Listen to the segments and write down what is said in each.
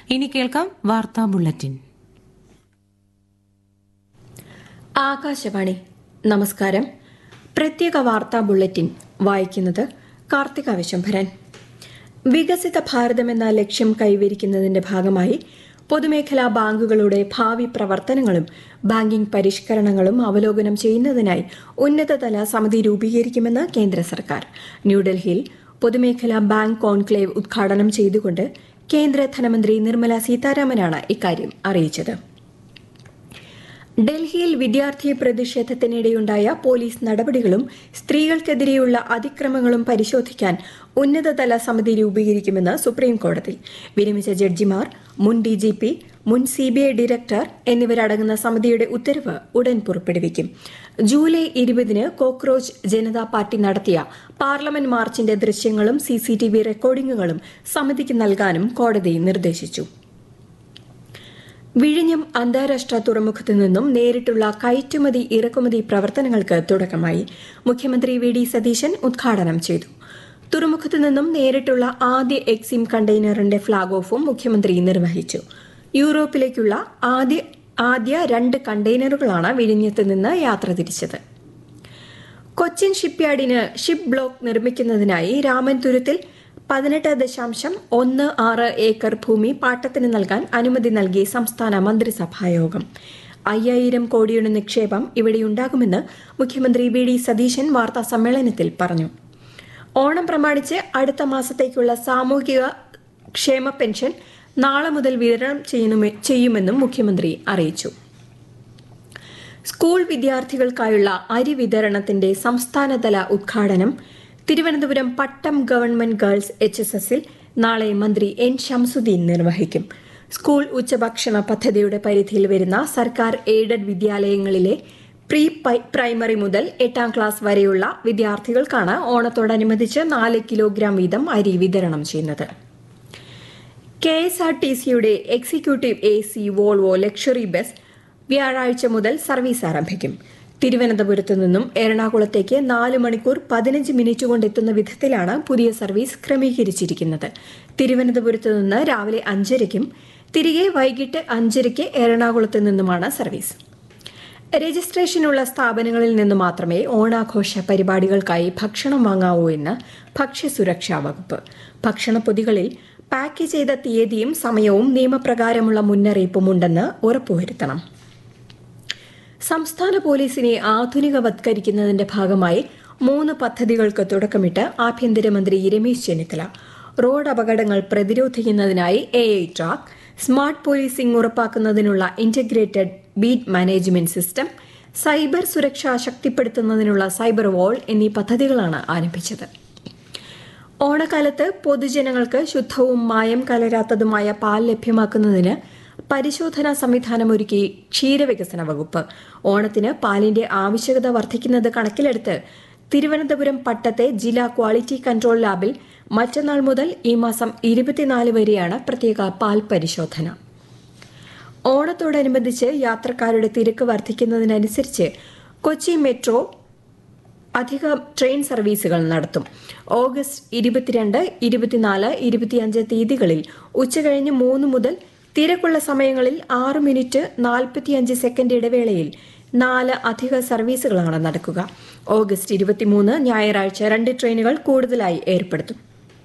ഇനി കേൾക്കാം വാർത്താ ബുള്ളറ്റിൻ ആകാശവാണി നമസ്കാരം പ്രത്യേക വാർത്താ ബുള്ളറ്റിൻ വായിക്കുന്നത് കാർത്തിക വിശംഭരൻ വികസിത ഭാരതം എന്ന ലക്ഷ്യം കൈവരിക്കുന്നതിന്റെ ഭാഗമായി പൊതുമേഖലാ ബാങ്കുകളുടെ ഭാവി പ്രവർത്തനങ്ങളും ബാങ്കിംഗ് പരിഷ്കരണങ്ങളും അവലോകനം ചെയ്യുന്നതിനായി ഉന്നതതല സമിതി രൂപീകരിക്കുമെന്ന് കേന്ദ്ര സർക്കാർ ന്യൂഡൽഹിയിൽ പൊതുമേഖലാ ബാങ്ക് കോൺക്ലേവ് ഉദ്ഘാടനം ചെയ്തുകൊണ്ട് കേന്ദ്ര ധനമന്ത്രി നിർമ്മല സീതാരാമനാണ് ഇക്കാര്യം അറിയിച്ചത് ഡൽഹിയിൽ വിദ്യാർത്ഥി പ്രതിഷേധത്തിനിടെയുണ്ടായ പോലീസ് നടപടികളും സ്ത്രീകൾക്കെതിരെയുള്ള അതിക്രമങ്ങളും പരിശോധിക്കാൻ ഉന്നതതല സമിതി രൂപീകരിക്കുമെന്ന് സുപ്രീം കോടതി വിരമിച്ച ജഡ്ജിമാർ മുൻ ഡി ജി പി മുൻ സി ബി ഐ ഡയറക്ടർ എന്നിവരടങ്ങുന്ന സമിതിയുടെ ഉത്തരവ് ഉടൻ പുറപ്പെടുവിക്കും ജൂലൈ ഇരുപതിന് കോക്രോച്ച് ജനതാ പാർട്ടി നടത്തിയ പാർലമെന്റ് മാർച്ചിന്റെ ദൃശ്യങ്ങളും സിസിടിവി റെക്കോർഡിംഗുകളും സമിതിക്ക് നൽകാനും കോടതി നിർദ്ദേശിച്ചു വിഴിഞ്ഞം അന്താരാഷ്ട്ര തുറമുഖത്തു നിന്നും നേരിട്ടുള്ള കയറ്റുമതി ഇറക്കുമതി പ്രവർത്തനങ്ങൾക്ക് തുടക്കമായി മുഖ്യമന്ത്രി വി ഡി സതീശൻ ഉദ്ഘാടനം ചെയ്തു തുറമുഖത്തു നിന്നും നേരിട്ടുള്ള ആദ്യ എക്സിം കണ്ടെയ്നറിന്റെ ഫ്ളാഗ് ഓഫും മുഖ്യമന്ത്രി നിർവഹിച്ചു യൂറോപ്പിലേക്കുള്ള ആദ്യ ആദ്യ രണ്ട് കണ്ടെയ്നറുകളാണ് വിഴിഞ്ഞത്ത് നിന്ന് യാത്ര തിരിച്ചത് കൊച്ചിൻ ഷിപ്പ്യാർഡിന് ഷിപ്പ് ബ്ലോക്ക് നിർമ്മിക്കുന്നതിനായി രാമൻതുരത്തിൽ പതിനെട്ട് ദശാംശം ഒന്ന് ആറ് ഏക്കർ ഭൂമി പാട്ടത്തിന് നൽകാൻ അനുമതി നൽകി സംസ്ഥാന മന്ത്രിസഭായോഗം അയ്യായിരം കോടിയുടെ നിക്ഷേപം ഇവിടെയുണ്ടാകുമെന്ന് മുഖ്യമന്ത്രി വി ഡി സതീശൻ വാർത്താ സമ്മേളനത്തിൽ പറഞ്ഞു ഓണം പ്രമാണിച്ച് അടുത്ത മാസത്തേക്കുള്ള സാമൂഹിക ക്ഷേമ പെൻഷൻ നാളെ മുതൽ വിതരണം ചെയ്യുമെന്നും മുഖ്യമന്ത്രി അറിയിച്ചു സ്കൂൾ വിദ്യാർത്ഥികൾക്കായുള്ള അരി വിതരണത്തിന്റെ സംസ്ഥാനതല ഉദ്ഘാടനം Thiruvananthapuram Pattom government girls H S എസിൽ നാളെ മന്ത്രി എൻ ഷംസുദ്ദീൻ നിർവഹിക്കും സ്കൂൾ ഉച്ചഭക്ഷണ പദ്ധതിയുടെ പരിധിയിൽ വരുന്ന സർക്കാർ എയ്ഡഡ് വിദ്യാലയങ്ങളിലെ പ്രീ പ്രൈമറി മുതൽ എട്ടാം ക്ലാസ് വരെയുള്ള വിദ്യാർത്ഥികൾക്കാണ് ഓണത്തോടനുബന്ധിച്ച് നാല് കിലോഗ്രാം വീതം അരി വിതരണം ചെയ്യുന്നത് കെ എസ് ആർ ടി സിയുടെ executive A C Volvo luxury bus വ്യാഴാഴ്ച മുതൽ സർവീസ് ആരംഭിക്കും തിരുവനന്തപുരത്തു നിന്നും എറണാകുളത്തേക്ക് നാല് മണിക്കൂർ പതിനഞ്ച് മിനിറ്റ് കൊണ്ടെത്തുന്ന വിധത്തിലാണ് പുതിയ സർവീസ് ക്രമീകരിച്ചിരിക്കുന്നത് തിരുവനന്തപുരത്ത് നിന്ന് രാവിലെ അഞ്ചരയ്ക്കും തിരികെ വൈകിട്ട് അഞ്ചരയ്ക്ക് എറണാകുളത്ത് നിന്നുമാണ് സർവീസ് രജിസ്ട്രേഷനുള്ള സ്ഥാപനങ്ങളിൽ നിന്ന് മാത്രമേ ഓണാഘോഷ പരിപാടികൾക്കായി ഭക്ഷണം വാങ്ങാവൂ എന്ന് ഭക്ഷ്യസുരക്ഷാ വകുപ്പ് ഭക്ഷണപ്പൊതികളിൽ പാക്ക് ചെയ്ത തീയതിയും സമയവും നിയമപ്രകാരമുള്ള മുന്നറിയിപ്പും ഉണ്ടെന്ന് ഉറപ്പുവരുത്തണം സംസ്ഥാന പോലീസിനെ ആധുനികവത്കരിക്കുന്നതിന്റെ ഭാഗമായി മൂന്ന് പദ്ധതികൾക്ക് തുടക്കമിട്ട് ആഭ്യന്തരമന്ത്രി രമേശ് ചെന്നിത്തല റോഡ് അപകടങ്ങൾ പ്രതിരോധിക്കുന്നതിനായി A I track smart policing ഉറപ്പാക്കുന്നതിനുള്ള integrated beat management system cyber സുരക്ഷ ശക്തിപ്പെടുത്തുന്നതിനുള്ള സൈബർ വാൾ എന്നീ പദ്ധതികളാണ് ആരംഭിച്ചത് ഓണക്കാലത്ത് പൊതുജനങ്ങൾക്ക് ശുദ്ധവും മായം കലരാത്തതുമായ പാൽ ലഭ്യമാക്കുന്നതിന് പരിശോധനാ സംവിധാനമൊരുക്കി ക്ഷീരവികസന വകുപ്പ് ഓണത്തിന് പാലിന്റെ ആവശ്യകത വർദ്ധിക്കുന്നത് കണക്കിലെടുത്ത് തിരുവനന്തപുരം പട്ടത്തെ ജില്ലാ ക്വാളിറ്റി കൺട്രോൾ ലാബിൽ മറ്റന്നാൾ മുതൽ ഈ മാസം ഇരുപത്തിനാല് വരെയാണ് പ്രത്യേക പാൽ പരിശോധന ഓണത്തോടനുബന്ധിച്ച് യാത്രക്കാരുടെ തിരക്ക് വർദ്ധിക്കുന്നതിനനുസരിച്ച് കൊച്ചി മെട്രോ അധിക ട്രെയിൻ സർവീസുകൾ നടത്തും ഓഗസ്റ്റ് ഇരുപത്തിരണ്ട് ഇരുപത്തിനാല് ഇരുപത്തിയഞ്ച് തീയതികളിൽ ഉച്ചകഴിഞ്ഞ് മൂന്ന് മുതൽ തിരക്കുള്ള സമയങ്ങളിൽ ആറ് മിനിറ്റ് നാൽപ്പത്തിയഞ്ച് സെക്കൻഡ് ഇടവേളയിൽ നാല് അധിക സർവീസുകളാണ് നടക്കുക ഓഗസ്റ്റ് ഇരുപത്തിമൂന്ന് ഞായറാഴ്ച രണ്ട് ട്രെയിനുകൾ കൂടുതലായി ഏർപ്പെടുത്തും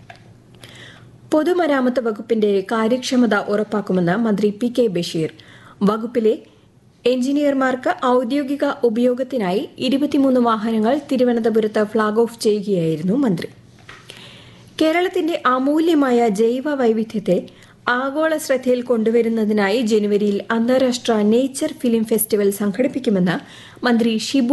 പൊതുമരാമത്ത് വകുപ്പിന്റെ കാര്യക്ഷമത ഉറപ്പാക്കുമെന്ന് മന്ത്രി പി കെ ബഷീർ വകുപ്പിലെ എഞ്ചിനീയർമാർക്ക് ഔദ്യോഗിക ഉപയോഗത്തിനായി ഇരുപത്തിമൂന്ന് വാഹനങ്ങൾ തിരുവനന്തപുരത്ത് ഫ്ളാഗ് ഓഫ് ചെയ്യുകയായിരുന്നു മന്ത്രി കേരളത്തിന്റെ അമൂല്യമായ ജൈവ വൈവിധ്യത്തെ ആഗോള ശ്രദ്ധയിൽ കൊണ്ടുവരുന്നതിനായി ജനുവരിയിൽ അന്താരാഷ്ട്ര നേച്ചർ ഫിലിം ഫെസ്റ്റിവൽ സംഘടിപ്പിക്കുമെന്ന് മന്ത്രി ഷിബു